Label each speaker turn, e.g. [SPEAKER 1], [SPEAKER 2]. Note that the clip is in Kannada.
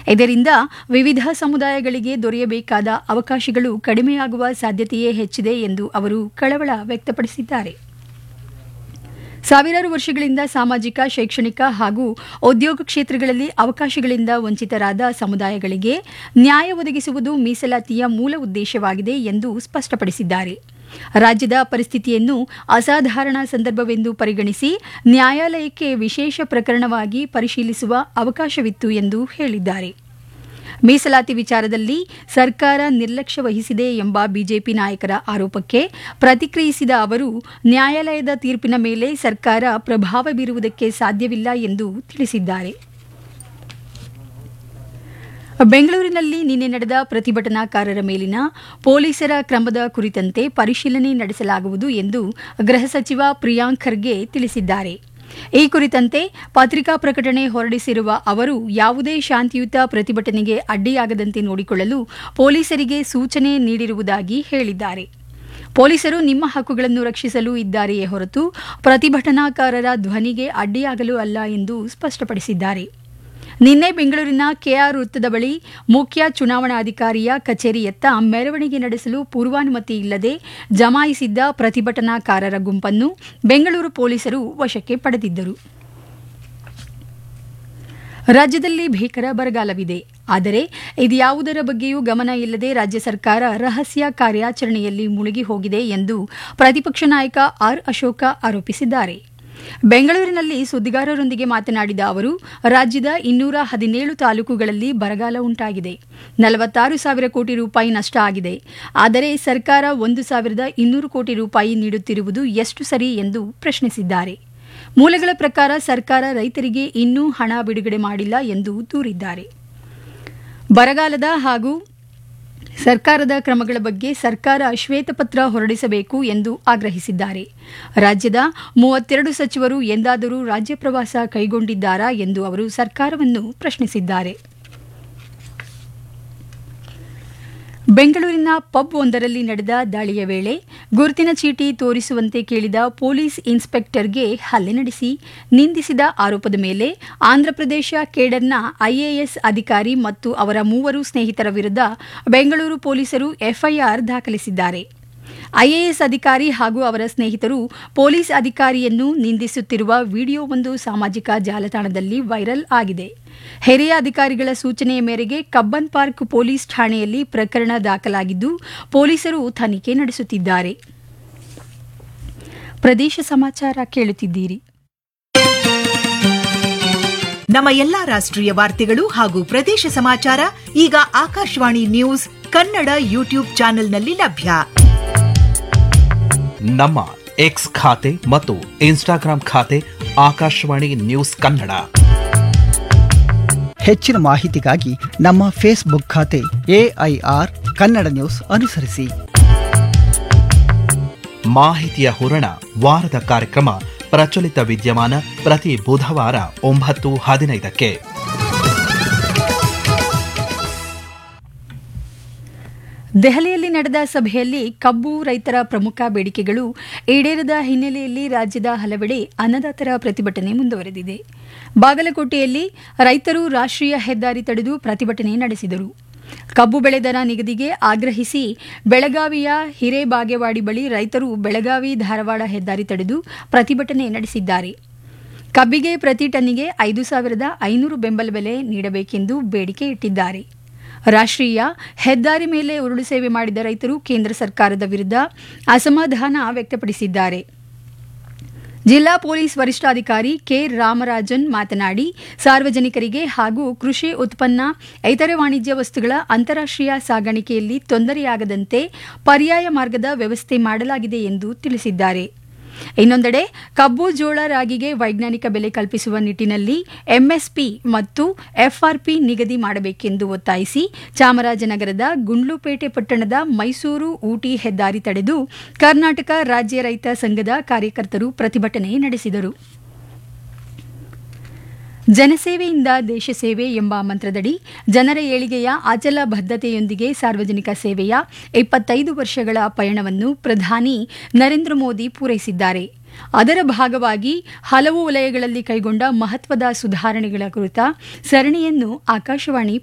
[SPEAKER 1] ಇದರಿಂದ ವಿವಿಧ ಸಮುದಾಯಗಳಿಗೆ ದೊರೆಯಬೇಕಾದ ಅವಕಾಶಗಳು ಕಡಿಮೆಯಾಗುವ ಸಾಧ್ಯತೆಯೇ ಹೆಚ್ಚಿದೆ ಎಂದು ಅವರು ಕಳವಳ ವ್ಯಕ್ತಪಡಿಸಿದ್ದಾರೆ ಸಾವಿರಾರು ವರ್ಷಗಳಿಂದ ಸಾಮಾಜಿಕ ಶೈಕ್ಷಣಿಕ ಹಾಗೂ ಉದ್ಯೋಗ ಕ್ಷೇತ್ರಗಳಲ್ಲಿ ಅವಕಾಶಗಳಿಂದ ವಂಚಿತರಾದ ಸಮುದಾಯಗಳಿಗೆ ನ್ಯಾಯ ಒದಗಿಸುವುದು ಮೀಸಲಾತಿಯ ಮೂಲ ಉದ್ದೇಶವಾಗಿದೆ ಎಂದು ಸ್ಪಷ್ಟಪಡಿಸಿದ್ದಾರೆ ರಾಜ್ಯದ ಪರಿಸ್ಥಿತಿಯನ್ನು ಅಸಾಧಾರಣ ಸಂದರ್ಭವೆಂದು ಪರಿಗಣಿಸಿ ನ್ಯಾಯಾಲಯಕ್ಕೆ ವಿಶೇಷ ಪ್ರಕರಣವಾಗಿ ಪರಿಶೀಲಿಸುವ ಅವಕಾಶವಿತ್ತು ಎಂದು ಹೇಳಿದ್ದಾರೆ ಮೀಸಲಾತಿ ವಿಚಾರದಲ್ಲಿ ಸರ್ಕಾರ ನಿರ್ಲಕ್ಷ್ಯ ವಹಿಸಿದೆ ಎಂಬ ಬಿಜೆಪಿ ನಾಯಕರ ಆರೋಪಕ್ಕೆ ಪ್ರತಿಕ್ರಿಯಿಸಿದ ಅವರು ನ್ಯಾಯಾಲಯದ ತೀರ್ಪಿನ ಮೇಲೆ ಸರ್ಕಾರ ಪ್ರಭಾವ ಬೀರುವುದಕ್ಕೆ ಸಾಧ್ಯವಿಲ್ಲ ಎಂದು ತಿಳಿಸಿದ್ದಾರೆ ಬೆಂಗಳೂರಿನಲ್ಲಿ ನಿನ್ನೆ ನಡೆದ ಪ್ರತಿಭಟನಾಕಾರರ ಮೇಲಿನ ಪೊಲೀಸರ ಕ್ರಮದ ಕುರಿತಂತೆ ಪರಿಶೀಲನೆ ನಡೆಸಲಾಗುವುದು ಎಂದು ಗೃಹ ಸಚಿವ ಪ್ರಿಯಾಂಕ್ ಖರ್ಗೆ ತಿಳಿಸಿದ್ದಾರೆ ಈ ಕುರಿತಂತೆ ಪತ್ರಿಕಾ ಪ್ರಕಟಣೆ ಹೊರಡಿಸಿರುವ ಅವರು ಯಾವುದೇ ಶಾಂತಿಯುತ ಪ್ರತಿಭಟನೆಗೆ ಅಡ್ಡಿಯಾಗದಂತೆ ನೋಡಿಕೊಳ್ಳಲು ಪೊಲೀಸರಿಗೆ ಸೂಚನೆ ನೀಡಿರುವುದಾಗಿ ಹೇಳಿದ್ದಾರೆ ಪೊಲೀಸರು ನಿಮ್ಮ ಹಕ್ಕುಗಳನ್ನು ರಕ್ಷಿಸಲು ಇದ್ದಾರೆಯೇ ಹೊರತು ಪ್ರತಿಭಟನಾಕಾರರ ಧ್ವನಿಗೆ ಅಡ್ಡಿಯಾಗಲು ಅಲ್ಲ ಎಂದು ಸ್ಪಷ್ಟಪಡಿಸಿದ್ದಾರೆ ನಿನ್ನೆ ಬೆಂಗಳೂರಿನ ಕೆಆರ್ ವೃತ್ತದ ಬಳಿ ಮುಖ್ಯ ಚುನಾವಣಾಧಿಕಾರಿಯ ಕಚೇರಿಯತ್ತ ಮೆರವಣಿಗೆ ನಡೆಸಲು ಪೂರ್ವಾನುಮತಿ ಇಲ್ಲದೆ ಜಮಾಯಿಸಿದ್ದ ಪ್ರತಿಭಟನಾಕಾರರ ಗುಂಪನ್ನು ಬೆಂಗಳೂರು ಪೊಲೀಸರು ವಶಕ್ಕೆ ಪಡೆದಿದ್ದರು ರಾಜ್ಯದಲ್ಲಿ ಭೀಕರ ಬರಗಾಲವಿದೆ ಆದರೆ ಇದ್ಯಾವುದರ ಬಗ್ಗೆಯೂ ಗಮನ ಇಲ್ಲದೆ ರಾಜ್ಯ ಸರ್ಕಾರ ರಹಸ್ಯ ಕಾರ್ಯಾಚರಣೆಯಲ್ಲಿ ಮುಳುಗಿ ಹೋಗಿದೆ ಎಂದು ಪ್ರತಿಪಕ್ಷ ನಾಯಕ ಆರ್ ಅಶೋಕ ಆರೋಪಿಸಿದ್ದಾರೆ ಬೆಂಗಳೂರಿನಲ್ಲಿ ಸುದ್ದಿಗಾರರೊಂದಿಗೆ ಮಾತನಾಡಿದ ಅವರು ರಾಜ್ಯದ ಇನ್ನೂರ ಹದಿನೇಳು ತಾಲೂಕುಗಳಲ್ಲಿ ಬರಗಾಲ ಉಂಟಾಗಿದೆ ನಲವತ್ತಾರು ಸಾವಿರ ಕೋಟಿ ರೂಪಾಯಿ ನಷ್ಟ ಆಗಿದೆ ಆದರೆ ಸರ್ಕಾರ ಒಂದು ಸಾವಿರದ ಇನ್ನೂರು ಕೋಟಿ ರೂಪಾಯಿ ನೀಡುತ್ತಿರುವುದು ಎಷ್ಟು ಸರಿ ಎಂದು ಪ್ರಶ್ನಿಸಿದ್ದಾರೆ ಮೂಲಗಳ ಪ್ರಕಾರ ಸರ್ಕಾರ ರೈತರಿಗೆ ಇನ್ನೂ ಹಣ ಬಿಡುಗಡೆ ಮಾಡಿಲ್ಲ ಎಂದು ದೂರಿದ್ದಾರೆ ಬರಗಾಲದ ಹಾಗೂ ಸರ್ಕಾರದ ಕ್ರಮಗಳ ಬಗ್ಗೆ ಸರ್ಕಾರ ಶ್ವೇತಪತ್ರ ಹೊರಡಿಸಬೇಕು ಎಂದು ಆಗ್ರಹಿಸಿದ್ದಾರೆ ರಾಜ್ಯದ ಮೂವತ್ತೆರಡು ಸಚಿವರು ಎಂದಾದರೂ ರಾಜ್ಯ ಪ್ರವಾಸ ಕೈಗೊಂಡಿದ್ದಾರಾ ಎಂದು ಅವರು ಸರ್ಕಾರವನ್ನು ಪ್ರಶ್ನಿಸಿದ್ದಾರೆ ಬೆಂಗಳೂರಿನ ಪಬ್ ಒಂದರಲ್ಲಿ ನಡೆದ ದಾಳಿಯ ವೇಳೆ ಗುರುತಿನ ಚೀಟಿ ತೋರಿಸುವಂತೆ ಕೇಳಿದ ಪೊಲೀಸ್ ಇನ್ಸ್ಪೆಕ್ಟರ್ಗೆ ಹಲ್ಲೆ ನಡೆಸಿ ನಿಂದಿಸಿದ ಆರೋಪದ ಮೇಲೆ ಆಂಧ್ರಪ್ರದೇಶ ಕೇಡರ್ನ ಐಎಎಸ್ ಅಧಿಕಾರಿ ಮತ್ತು ಅವರ ಮೂವರು ಸ್ನೇಹಿತರ ವಿರುದ್ಧ ಬೆಂಗಳೂರು ಪೊಲೀಸರು ಎಫ್ಐಆರ್ ದಾಖಲಿಸಿದ್ದಾರೆ ಐಎಎಸ್ ಅಧಿಕಾರಿ ಹಾಗೂ ಅವರ ಸ್ನೇಹಿತರು ಪೊಲೀಸ್ ಅಧಿಕಾರಿಯನ್ನು ನಿಂದಿಸುತ್ತಿರುವ ವಿಡಿಯೋವೊಂದು ಸಾಮಾಜಿಕ ಜಾಲತಾಣದಲ್ಲಿ ವೈರಲ್ ಆಗಿದೆ ಹಿರಿಯ ಅಧಿಕಾರಿಗಳ ಸೂಚನೆಯ ಮೇರೆಗೆ ಕಬ್ಬನ್ ಪಾರ್ಕ್ ಪೊಲೀಸ್ ಠಾಣೆಯಲ್ಲಿ ಪ್ರಕರಣ ದಾಖಲಾಗಿದ್ದು ಪೊಲೀಸರು ತನಿಖೆ ನಡೆಸುತ್ತಿದ್ದಾರೆ ಪ್ರದೇಶ ಸಮಾಚಾರ ಕೇಳುತ್ತಿದ್ದೀರಿ
[SPEAKER 2] ನಮ್ಮ ಎಲ್ಲಾ ರಾಷ್ಟ್ರೀಯ ವಾರ್ತೆಗಳು ಹಾಗೂ ಪ್ರದೇಶ ಸಮಾಚಾರ ಈಗ ಆಕಾಶವಾಣಿ ನ್ಯೂಸ್ ಕನ್ನಡ ಯೂಟ್ಯೂಬ್ ಚಾನೆಲ್ನಲ್ಲಿ ಲಭ್ಯ
[SPEAKER 3] ನಮ್ಮ ಎಕ್ಸ್ ಖಾತೆ ಮತ್ತು ಇನ್ಸ್ಟಾಗ್ರಾಂ ಖಾತೆ ಆಕಾಶವಾಣಿ ನ್ಯೂಸ್ ಕನ್ನಡ
[SPEAKER 4] ಹೆಚ್ಚಿನ ಮಾಹಿತಿಗಾಗಿ ನಮ್ಮ ಫೇಸ್ಬುಕ್ ಖಾತೆ ಎಐಆರ್ ಕನ್ನಡ ನ್ಯೂಸ್ ಅನುಸರಿಸಿ
[SPEAKER 3] ಮಾಹಿತಿಯ ಹೂರಣ ವಾರದ ಕಾರ್ಯಕ್ರಮ ಪ್ರಚಲಿತ ವಿದ್ಯಮಾನ ಪ್ರತಿ ಬುಧವಾರ ಒಂಬತ್ತು ಹದಿನೈದಕ್ಕೆ
[SPEAKER 1] ದೆಹಲಿಯಲ್ಲಿ ನಡೆದ ಸಭೆಯಲ್ಲಿ ಕಬ್ಬು ರೈತರ ಪ್ರಮುಖ ಬೇಡಿಕೆಗಳು ಈಡೇರದ ಹಿನ್ನೆಲೆಯಲ್ಲಿ ರಾಜ್ಯದ ಹಲವೆಡೆ ಅನ್ನದಾತರ ಪ್ರತಿಭಟನೆ ಮುಂದುವರೆದಿದೆ ಬಾಗಲಕೋಟೆಯಲ್ಲಿ ರೈತರು ರಾಷ್ಟ್ರೀಯ ಹೆದ್ದಾರಿ ತಡೆದು ಪ್ರತಿಭಟನೆ ನಡೆಸಿದರು ಕಬ್ಬು ಬೆಳೆ ದರ ನಿಗದಿಗೆ ಆಗ್ರಹಿಸಿ ಬೆಳಗಾವಿಯ ಹಿರೇಬಾಗೇವಾಡಿ ಬಳಿ ರೈತರು ಬೆಳಗಾವಿ ಧಾರವಾಡ ಹೆದ್ದಾರಿ ತಡೆದು ಪ್ರತಿಭಟನೆ ನಡೆಸಿದ್ದಾರೆ ಕಬ್ಬಿಗೆ ಪ್ರತಿ ಟನ್ನಿಗೆ ಐದು ಸಾವಿರದ ಐನೂರು ಬೆಂಬಲ ಬೆಲೆ ನೀಡಬೇಕೆಂದು ಬೇಡಿಕೆ ಇಟ್ಟಿದ್ದಾರೆ ರಾಷ್ಟ್ರೀಯ ಹೆದ್ದಾರಿ ಮೇಲೆ ಉರುಳು ಸೇವೆ ಮಾಡಿದ ರೈತರು ಕೇಂದ್ರ ಸರ್ಕಾರದ ವಿರುದ್ಧ ಅಸಮಾಧಾನ ವ್ಯಕ್ತಪಡಿಸಿದ್ದಾರೆ ಜಿಲ್ಲಾ ಪೊಲೀಸ್ ವರಿಷ್ಠಾಧಿಕಾರಿ ಕೆ ರಾಮರಾಜನ್ ಮಾತನಾಡಿ ಸಾರ್ವಜನಿಕರಿಗೆ ಹಾಗೂ ಕೃಷಿ ಉತ್ಪನ್ನ ಇತರೆ ವಾಣಿಜ್ಯ ವಸ್ತುಗಳ ಅಂತಾರಾಷ್ಟ್ರೀಯ ಸಾಗಾಣಿಕೆಯಲ್ಲಿ ತೊಂದರೆಯಾಗದಂತೆ ಪರ್ಯಾಯ ಮಾರ್ಗದ ವ್ಯವಸ್ಥೆ ಮಾಡಲಾಗಿದೆ ಎಂದು ತಿಳಿಸಿದ್ದಾರೆ ಇನ್ನೊಂದೆಡೆ ಕಬ್ಬು ಜೋಳ ರಾಗಿಗೆ ವೈಜ್ಞಾನಿಕ ಬೆಲೆ ಕಲ್ಪಿಸುವ ನಿಟ್ಟಿನಲ್ಲಿ ಎಂಎಸ್ಪಿ ಮತ್ತು ಎಫ್ಆರ್ಪಿ ನಿಗದಿ ಮಾಡಬೇಕೆಂದು ಒತ್ತಾಯಿಸಿ ಚಾಮರಾಜನಗರದ ಗುಂಡ್ಲುಪೇಟೆ ಪಟ್ಟಣದ ಮೈಸೂರು ಊಟಿ ಹೆದ್ದಾರಿ ತಡೆದು ಕರ್ನಾಟಕ ರಾಜ್ಯ ರೈತ ಸಂಘದ ಕಾರ್ಯಕರ್ತರು ಪ್ರತಿಭಟನೆ ನಡೆಸಿದರು ಜನಸೇವೆಯಿಂದ ದೇಶ ಸೇವೆ ಎಂಬ ಮಂತ್ರದಡಿ ಜನರ ಏಳಿಗೆಯ ಅಚಲ ಬದ್ಧತೆಯೊಂದಿಗೆ ಸಾರ್ವಜನಿಕ ಸೇವೆಯ ಇಪ್ಪತ್ತೈದು ವರ್ಷಗಳ ಪಯಣವನ್ನು ಪ್ರಧಾನಿ ನರೇಂದ್ರ ಮೋದಿ ಪೂರೈಸಿದ್ದಾರೆ ಅದರ ಭಾಗವಾಗಿ ಹಲವು ವಲಯಗಳಲ್ಲಿ ಕೈಗೊಂಡ ಮಹತ್ವದ ಸುಧಾರಣೆಗಳ ಕುರಿತ ಸರಣಿಯನ್ನು ಆಕಾಶವಾಣಿ